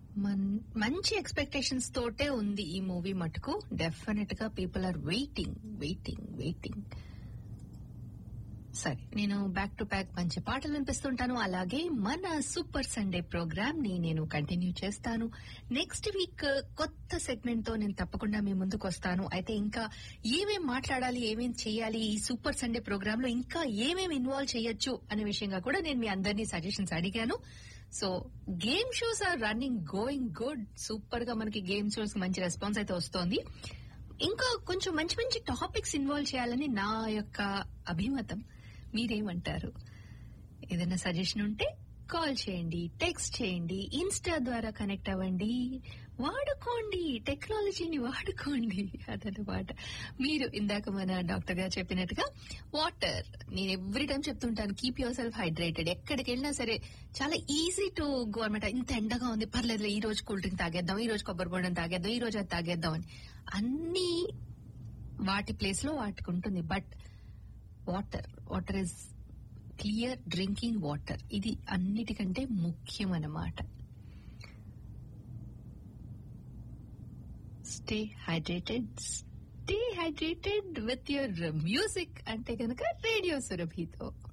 మన్ మంచి ఎక్స్పెక్టేషన్స్ తోటే ఉంది ఈ మూవీ మటుకు డెఫినెట్ గా people are waiting waiting waiting సరే నేను బ్యాక్ టు బ్యాక్ మంచి పాటలు వినిపిస్తుంటాను అలాగే మన సూపర్ సండే ప్రోగ్రామ్ ని నేను కంటిన్యూ చేస్తాను నెక్స్ట్ వీక్ కొత్త సెగ్మెంట్ తో నేను తప్పకుండా మీ ముందుకు వస్తాను అయితే ఇంకా ఏమేం మాట్లాడాలి ఏమేం చేయాలి ఈ సూపర్ సండే ప్రోగ్రామ్ లో ఇంకా ఏమేం ఇన్వాల్వ్ చేయొచ్చు అనే విషయంగా కూడా నేను మీ అందరినీ సజెషన్స్ అడిగాను so game shows are running going good super గా మనకి గేమ్ షోస్ మంచి రెస్పాన్స్ అయితే వస్తోంది ఇంకా కొంచెం మంచి మంచి టాపిక్స్ ఇన్వాల్వ్ చేయాలని నా యొక్క అభిమతం మీరేమంటారు ఏదైనా సజెషన్ ఉంటే కాల్ చేయండి టెక్స్ట్ చేయండి ఇన్స్టా ద్వారా కనెక్ట్ అవ్వండి వాడుకోండి టెక్నాలజీని వాడుకోండి అదనమాట మీరు ఇందాక మన డాక్టర్ గారు చెప్పినట్టుగా వాటర్ నేను ఎవ్రీ టైం చెప్తుంటాను కీప్ యువర్ సెల్ఫ్ హైడ్రేటెడ్ ఎక్కడికి వెళ్ళినా సరే చాలా ఈజీ టు గో అనమాట ఇంత ఎండగా ఉంది పర్లేదు ఈ రోజు కూల్ డ్రింక్ తాగేద్దాం ఈ రోజు కొబ్బరి బొండం తాగేద్దాం ఈ రోజు అది తాగేద్దాం అని అన్ని వాటి ప్లేస్ లో వాటికి ఉంటుంది but water water is clear drinking water ఇది అన్నిటికంటే ముఖ్యం అన్నమాట stay hydrated stay hydrated with your music అంటే కనుక రేడియో సురభితో